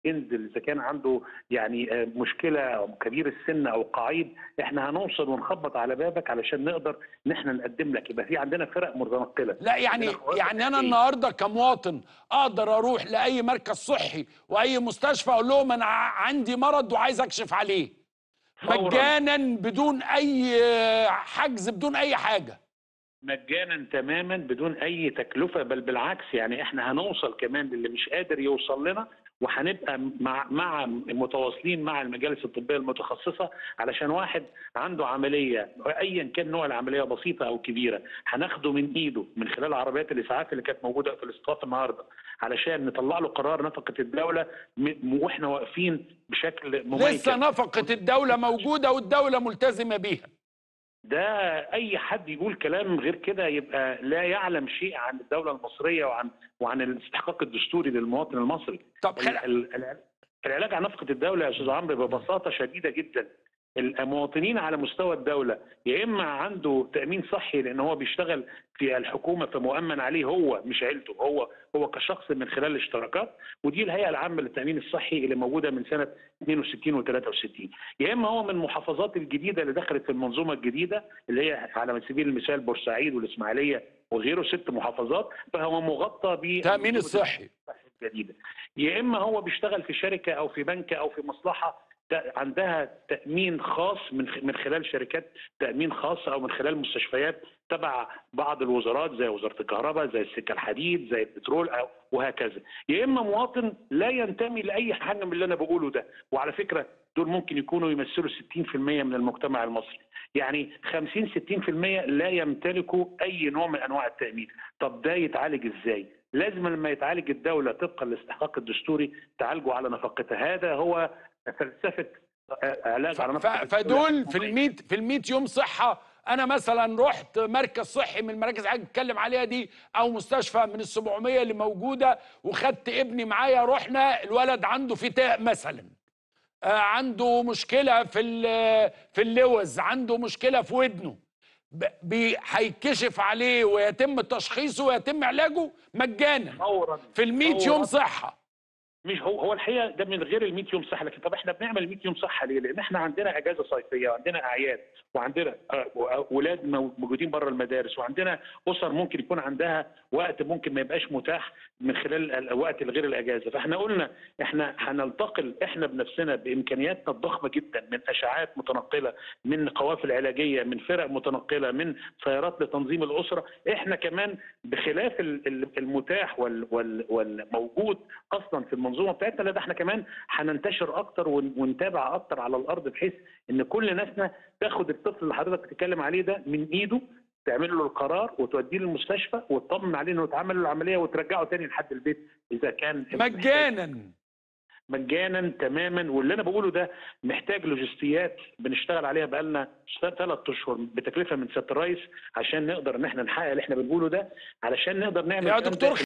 ينزل اذا كان عنده يعني آه، مشكله أو كبير السن او قعيد احنا هنوصل ونخبط على بابك علشان نقدر ان احنا نقدم لك يبقى في عندنا فرق متنقله لا يعني عندنا خوارج يعني انا تحتية. النهارده كمواطن اقدر اروح لاي مركز صحي واي مستشفى اقول لهم انا ع- عندي مرض وعايز اكشف عليه فوراً. مجانا بدون اي حجز بدون اي حاجه مجانا تماما بدون اي تكلفه بل بالعكس يعني احنا هنوصل كمان للي مش قادر يوصل لنا وهنبقى مع مع متواصلين مع المجالس الطبيه المتخصصه علشان واحد عنده عمليه ايا كان نوع العمليه بسيطه او كبيره هناخده من ايده من خلال عربيات الاسعاف اللي كانت موجوده في الاستضافه النهارده علشان نطلع له قرار نفقه الدوله م- واحنا واقفين بشكل مميز لسه نفقه الدوله موجوده والدوله ملتزمه بيها ده اي حد يقول كلام غير كده يبقى لا يعلم شيء عن الدوله المصريه وعن وعن الاستحقاق الدستوري للمواطن المصري طب ال- خل... ال- ال- العلاج عن نفقه الدوله يا استاذ عمرو ببساطه شديده جدا المواطنين على مستوى الدوله يا اما عنده تامين صحي لان هو بيشتغل في الحكومه فمؤمن عليه هو مش عيلته هو هو كشخص من خلال الاشتراكات ودي الهيئه العامه للتامين الصحي اللي موجوده من سنه 62 و63 يا اما هو من المحافظات الجديده اللي دخلت في المنظومه الجديده اللي هي على سبيل المثال بورسعيد والاسماعيليه وغيره ست محافظات فهو مغطى ب تامين الصحي الجديده يا اما هو بيشتغل في شركه او في بنك او في مصلحه ت- عندها تامين خاص من خ- من خلال شركات تامين خاصه او من خلال مستشفيات تبع بعض الوزارات زي وزاره الكهرباء زي السكه الحديد زي البترول أو وهكذا يا اما مواطن لا ينتمي لاي حاجه من اللي انا بقوله ده وعلى فكره دول ممكن يكونوا يمثلوا 60% من المجتمع المصري يعني 50 60% لا يمتلكوا اي نوع من انواع التامين طب ده يتعالج ازاي لازم لما يتعالج الدوله طبقا للاستحقاق الدستوري تعالجه على نفقتها هذا هو فلسفه آه، علاج على ف... نفقه فدول في ال 100 في ال 100 يوم صحه انا مثلا رحت مركز صحي من المراكز اللي حضرتك بتتكلم عليها دي او مستشفى من ال 700 اللي موجوده وخدت ابني معايا رحنا الولد عنده فتاء مثلا آه، عنده مشكله في ال- في اللوز عنده مشكله في ودنه ب- بي- هيتكشف عليه ويتم تشخيصه ويتم علاجه مجانا فورا في ال 100 يوم فوراً. صحه مش هو هو الحقيقه ده من غير ال 100 يوم صحه لكن طب احنا بنعمل 100 يوم صحه ليه؟ لان احنا عندنا اجازه صيفيه وعندنا اعياد وعندنا آه، ولاد مو- موجودين بره المدارس وعندنا اسر ممكن يكون عندها وقت ممكن ما يبقاش متاح من خلال الوقت الغير الاجازه فاحنا قلنا احنا هنلتقل احنا بنفسنا بامكانياتنا الضخمه جدا من اشعاعات متنقله من قوافل علاجيه من فرق متنقله من سيارات لتنظيم الاسره احنا كمان بخلاف ال- ال- المتاح وال- وال- والموجود اصلا في المنظومه بتاعتنا لا ده احنا كمان هننتشر اكتر ون- ونتابع اكتر على الارض بحيث ان كل ناسنا تاخد الطفل اللي حضرتك بتتكلم عليه ده من ايده تعمل له القرار وتوديه للمستشفى وتطمن عليه انه اتعمل له العمليه وترجعه تاني لحد البيت اذا كان مجانا مجانا تماما واللي انا بقوله ده محتاج لوجستيات بنشتغل عليها بقالنا ثلاث اشهر بتكلفه من سياده الرئيس عشان نقدر ان احنا نحقق اللي احنا بنقوله ده علشان نقدر نعمل يا الكلام ده دكتور